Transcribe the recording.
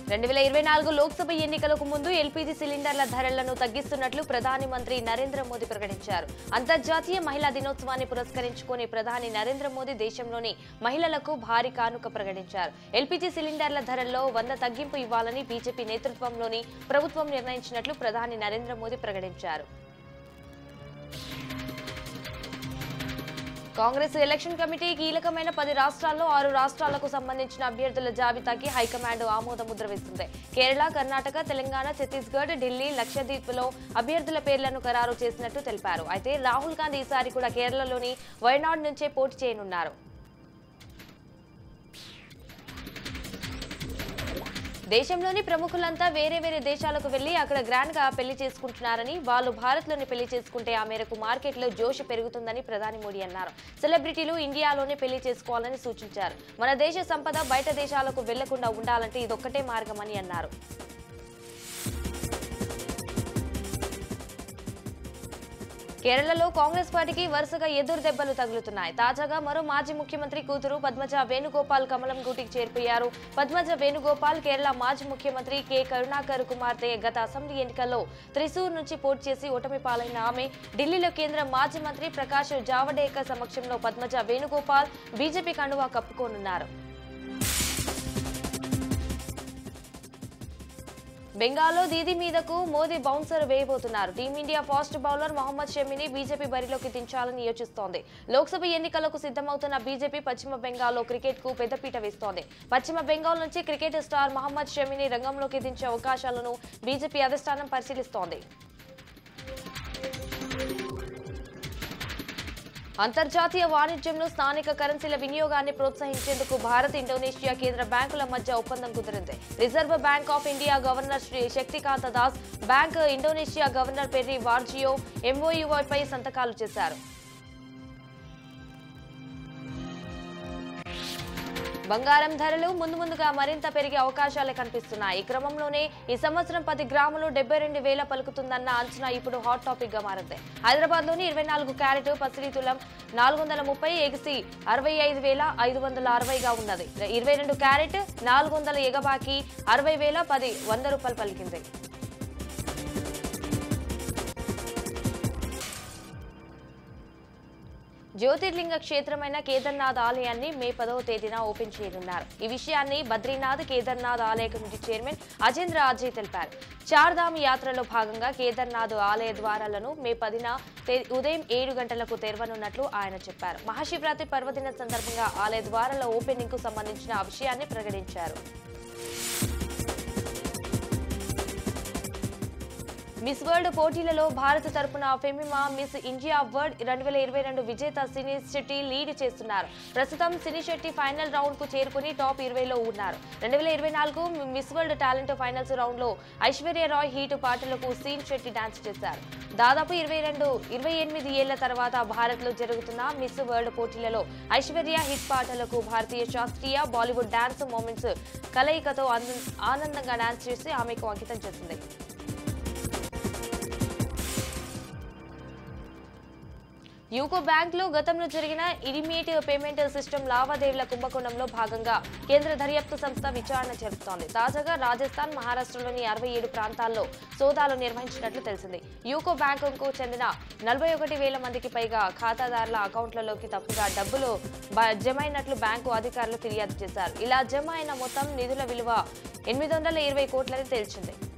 రెండు వేల ఇరవై నాలుగు లోక్సభ ఎన్నికలకు ముందు ఎల్పీజీ సిలిండర్ల ధరలను తగ్గిస్తున్నట్లు ప్రధాని మంత్రి నరేంద్ర మోదీ ప్రకటించారు అంతర్జాతీయ మహిళా దినోత్సవాన్ని పురస్కరించుకుని ప్రధాని నరేంద్ర మోదీ దేశంలోని మహిళలకు భారీ కానుక ప్రకటించారు ఎల్పీజీ సిలిండర్ల ధరల్లో వంద తగ్గింపు ఇవ్వాలని బీజేపీ నేతృత్వంలోని ప్రభుత్వం నిర్ణయించినట్లు ప్రధాని నరేంద్ర మోదీ ప్రకటించారు కాంగ్రెస్ ఎలక్షన్ కమిటీ కీలకమైన పది రాష్ట్రాల్లో ఆరు రాష్ట్రాలకు సంబంధించిన అభ్యర్థుల జాబితాకి హైకమాండ్ ఆమోద ముద్ర వేసింది కేరళ కర్ణాటక తెలంగాణ ఛత్తీస్గఢ్ ఢిల్లీ లక్షద్వీప్లో అభ్యర్థుల పేర్లను ఖరారు చేసినట్టు తెలిపారు అయితే రాహుల్ గాంధీ ఈసారి కూడా కేరళలోని వయనాడ్ నుంచే పోటీ చేయనున్నారు దేశంలోని ప్రముఖులంతా వేరే వేరే దేశాలకు వెళ్లి అక్కడ గ్రాండ్ గా పెళ్లి చేసుకుంటున్నారని వాళ్ళు భారత్ లోని పెళ్లి చేసుకుంటే ఆ మేరకు మార్కెట్ లో జోష్ పెరుగుతుందని ప్రధాని మోడీ అన్నారు సెలబ్రిటీలు ఇండియాలోనే పెళ్లి చేసుకోవాలని సూచించారు మన దేశ సంపద బయట దేశాలకు వెళ్లకుండా ఉండాలంటే ఇదొక్కటే మార్గమని అన్నారు కేరళలో కాంగ్రెస్ పార్టీకి వరుసగా ఎదురు దెబ్బలు తగులుతున్నాయి తాజాగా మరో మాజీ ముఖ్యమంత్రి కూతురు పద్మజ వేణుగోపాల్ కమలం గూటికి చేరిపోయారు పద్మజ వేణుగోపాల్ కేరళ మాజీ ముఖ్యమంత్రి కె కరుణాకర్ కుమార్తె గత అసెంబ్లీ ఎన్నికల్లో త్రిశూర్ నుంచి పోటీ చేసి ఓటమి పాలైన ఆమె ఢిల్లీలో కేంద్ర మాజీ మంత్రి ప్రకాష్ జావడేకర్ సమక్షంలో పద్మజ వేణుగోపాల్ బీజేపీ కండువా కప్పుకోనున్నారు బెంగాల్లో దీది మీదకు మోదీ బౌన్సర్ వేయబోతున్నారు టీమిండియా ఫాస్ట్ బౌలర్ మొహమ్మద్ షమీని బీజేపీ బరిలోకి దించాలని యోచిస్తోంది లోక్సభ ఎన్నికలకు సిద్ధమవుతున్న బీజేపీ పశ్చిమ బెంగాల్లో క్రికెట్ కు పెద్దపీట వేస్తోంది పశ్చిమ బెంగాల్ నుంచి క్రికెట్ స్టార్ మొహమ్మద్ షమీని రంగంలోకి దించే అవకాశాలను బీజేపీ అధిష్టానం పరిశీలిస్తోంది అంతర్జాతీయ వాణిజ్యంలో స్థానిక కరెన్సీల వినియోగాన్ని ప్రోత్సహించేందుకు భారత్ ఇండోనేషియా కేంద్ర బ్యాంకుల మధ్య ఒప్పందం కుదిరింది Reserve Bank of India governor Shri Shaktikanta Das Bank Indonesia governor Perry Warjiyo ఎంఓయూపై సంతకాలు చేశారు బంగారం ధరలు ముందు ముందుగా మరింత పెరిగే అవకాశాలే కనిపిస్తున్నాయి ఈ క్రమంలోనే ఈ సంవత్సరం పది గ్రాములు డెబ్బై రెండు వేల పలుకుతుందన్న అంచనా ఇప్పుడు హాట్ టాపిక్ గా మారింది హైదరాబాద్ లోని ఇరవై నాలుగు క్యారెట్ పసిడి తులం నాలుగు వందల ముప్పై ఎగిసి అరవై ఐదు వేల ఐదు వందల అరవైగా ఉన్నది ఇరవై రెండు క్యారెట్ నాలుగు వందల ఎగబాకి అరవై వేల పది వంద రూపాయలు పలికింది జ్యోతిర్లింగ క్షేత్రమైన కేదార్నాథ్ ఆలయాన్ని మే పదవ తేదీన ఓపెన్ చేయనున్నారు ఈ విషయాన్ని బద్రీనాథ్ కేదార్నాథ్ ఆలయ కమిటీ చైర్మన్ అజేంద్ర అజయ్ తెలిపారు చార్ధామ్ యాత్రలో భాగంగా కేదార్నాథ్ ఆలయ ద్వారాలను మే పదిన తే- ఉదయం ఏడు గంటలకు తెరవనున్నట్లు ఆయన చెప్పారు మహాశివరాత్రి పర్వదిన సందర్భంగా ఆలయ ద్వారాల ఓపెనింగ్ కు సంబంధించిన ఆ విషయాన్ని ప్రకటించారు మిస్ వరల్డ్ పోటీలలో భారత్ తరపున ఫెమిమా మిస్ ఇండియా వరల్డ్ రెండు వేల ఇరవై రెండు విజేత సినీ శెట్టి లీడ్ చేస్తున్నారు ప్రస్తుతం సినీ శెట్టి ఫైనల్ రౌండ్ కు చేరుకుని టాప్ ఇరవైలో ఉన్నారు రెండు వేల ఇరవై నాలుగు miss world talent finals round లో ఐశ్వర్య రాయ్ హీట్ పాటలకు సీన్ శెట్టి డాన్స్ చేశారు దాదాపు ఇరవై రెండు ఇరవై ఎనిమిది ఏళ్ల తర్వాత భారత్ లో జరుగుతున్న మిస్ వరల్డ్ పోటీలలో ఐశ్వర్య హిట్ పాటలకు భారతీయ శాస్త్రీయ బాలీవుడ్ డాన్స్ మూమెంట్స్ కలయికతో ఆనంద- ఆనందంగా డాన్స్ చేసి ఆమెకు అంకితం చేసింది యూకో బ్యాంక్ లో గతంలో జరిగిన ఇడిమియేట్ పేమెంట్ సిస్టమ్ లావాదేవీల కుంభకోణంలో భాగంగా కేంద్ర దర్యాప్తు సంస్థ విచారణ జరుపుతోంది తాజాగా రాజస్థాన్ మహారాష్ట్రలోని అరవై ఏడు ప్రాంతాల్లో సోదాలు నిర్వహించినట్లు తెలిసింది యూకో బ్యాంకుకు చెందిన నలభై ఒకటి వేల మందికి పైగా ఖాతాదారుల అకౌంట్లలోకి తప్పుగా డబ్బులు బ- జమైనట్లు బ్యాంకు అధికారులు ఫిర్యాదు చేశారు ఇలా జమ అయిన మొత్తం నిధుల విలువ ఎనిమిది వందల ఇరవై కోట్లని తేల్చింది